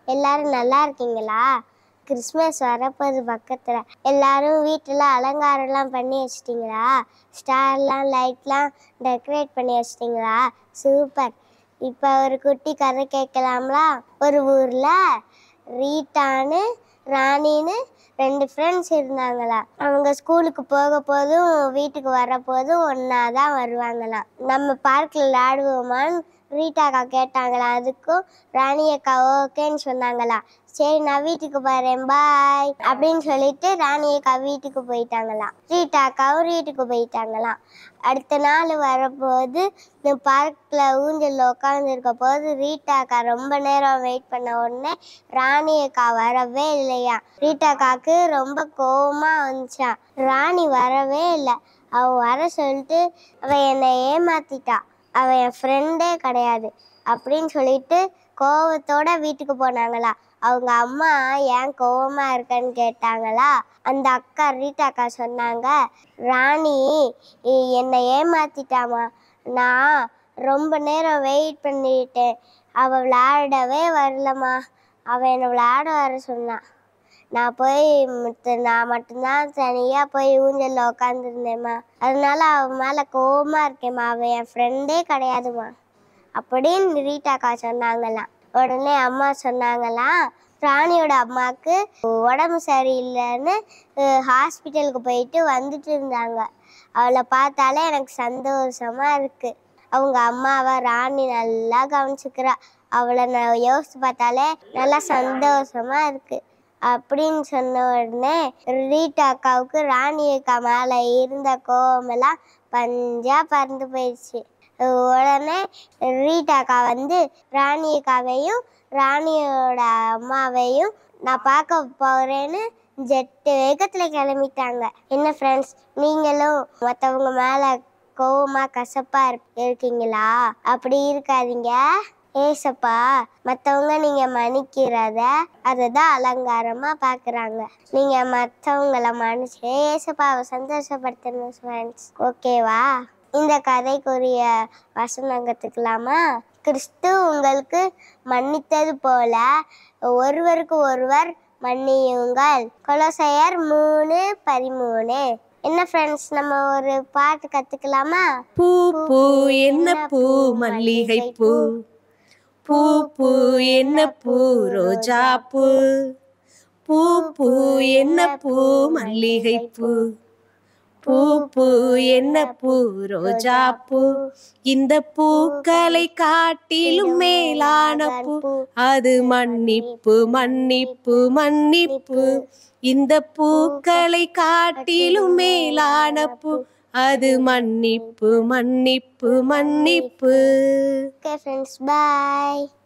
எல்லாரும் நல்லா இருக்கீங்களா கிறிஸ்மஸ் வரப்போகுது பக்கத்தில் எல்லாரும் வீட்டில் அலங்காரம்லாம் பண்ணி வச்சிட்டிங்களா ஸ்டார்லாம் லைட்லாம் டெக்கரேட் பண்ணி வச்சிட்டிங்களா சூப்பர் இப்போ ஒரு குட்டி கதை கேட்கலாம்லா ஒரு ஊரில் ரீட்டான்னு ராணின்னு ரெண்டு ஃப்ரெண்ட்ஸ் இருந்தாங்களாம் அவங்க ஸ்கூலுக்கு போக போதும் வீட்டுக்கு வர போதும் ஒன்றா தான் வருவாங்களாம் நம்ம பார்க்கில் விளையாடுவோமான்னு ரீட்டாக்கா கேட்டாங்களாம் அதுக்கும் ராணி அக்கா ஓகேன்னு சொன்னாங்களாம் சரி நான் வீட்டுக்கு போகிறேன் பாய் அப்படின்னு சொல்லிட்டு ராணி அக்கா வீட்டுக்கு போயிட்டாங்களாம் ரீட்டா அக்காவும் வீட்டுக்கு போயிட்டாங்களாம் அடுத்த நாள் வரப்போது இந்த பார்க்கில் ஊஞ்சலில் உட்காந்துருக்க போது ரீட்டா அக்கா ரொம்ப நேரம் வெயிட் பண்ண உடனே ராணி அக்கா வரவே இல்லையா ரீட்டா அக்காவுக்கு ரொம்ப கோவமாக வந்துச்சான் ராணி வரவே இல்லை அவள் வர சொல்லிட்டு அவள் என்னை ஏமாத்திட்டா அவள் என் ஃப்ரெண்டே கிடையாது அப்படின்னு சொல்லிட்டு கோவத்தோட வீட்டுக்கு போனாங்களா அவங்க அம்மா ஏன் கோவமா இருக்கன்னு கேட்டாங்களா அந்த அக்கா ரீட்டா அக்கா சொன்னாங்க ராணி இ- என்னை ஏமாத்திட்டாமா நான் ரொம்ப நேரம் வெயிட் பண்ணிட்டேன் அவள் விளையாடவே வரலம்மா அவள் என்னை விளையாட வர சொன்னான் நான் போய் மத்த- நான் மட்டும்தான் தனியாக போய் ஊஞ்சலில் உட்காந்துருந்தேம்மா அதனால அவன் மேலே கோவமாக இருக்கேம்மா அவன் என் ஃப்ரெண்டே கிடையாதும்மா அப்படின்னு ரீட்டாக்கா சொன்னாங்களாம் உடனே அம்மா சொன்னாங்களாம் ராணியோட அம்மாவுக்கு உடம்பு சரியில்லைன்னு ஹாஸ்பிட்டலுக்கு போயிட்டு வந்துட்டு இருந்தாங்க அவளை பார்த்தாலே எனக்கு சந்தோஷமா இருக்கு அவங்க அம்மாவை ராணி நல்லா கவனிச்சுக்கிறா அவளை நான் யோசிச்சு பார்த்தாலே நல்லா சந்தோஷமா இருக்கு அப்படின்னு சொன்ன உடனே ரீட்டா அக்காவுக்கு ராணி அக்கா மேலே இருந்த கோவமெல்லாம் பஞ்சா பறந்து போயிடுச்சு உடனே ரீட்டா அக்கா வந்து ராணி அக்காவையும் ராணியோட அம்மாவையும் நான் பார்க்க போகிறேன்னு ஜெட்டு வேகத்தில் கிளம்பிட்டாங்க என்ன ஃப்ரெண்ட்ஸ் நீங்களும் மற்றவங்க மேலே கோவமாக கசப்பாக இருக்கீங்களா அப்படி இருக்காதீங்க ஏசப்பா மற்றவங்க நீங்கள் மன்னிக்கிறத அதை தான் அலங்காரமாக பார்க்குறாங்க நீங்கள் மற்றவங்கள மன்னிச்சு ஏசப்பாவை சந்தோஷப்படுத்தணும் ஃப்ரெண்ட்ஸ் ஓகேவா இந்த கதைக்குரிய வசனம் கற்றுக்கலாமா கிறிஸ்து உங்களுக்கு மன்னித்தது போல ஒருவருக்கு ஒருவர் மன்னியுங்கள் கொலோசையர் மூணு பதிமூணு என்ன ஃப்ரெண்ட்ஸ் நம்ம ஒரு பாட்டு கற்றுக்கலாமா பூ பூ என்ன பூ மல்லிகை பூ பூ பூ என்ன பூ ரோஜா பூ பூ பூ என்ன பூ மல்லிகை பூ பூ பூ என்ன பூ ரோஜா பூ இந்த பூக்களை காட்டிலும் மேலான பூ அது மன்னிப்பு மன்னிப்பு மன்னிப்பு இந்த பூக்களை காட்டிலும் மேலான பூ அது மன்னிப்பு மன்னிப்பு மன்னிப்பு ஓகே ஃப்ரெண்ட்ஸ் பாய்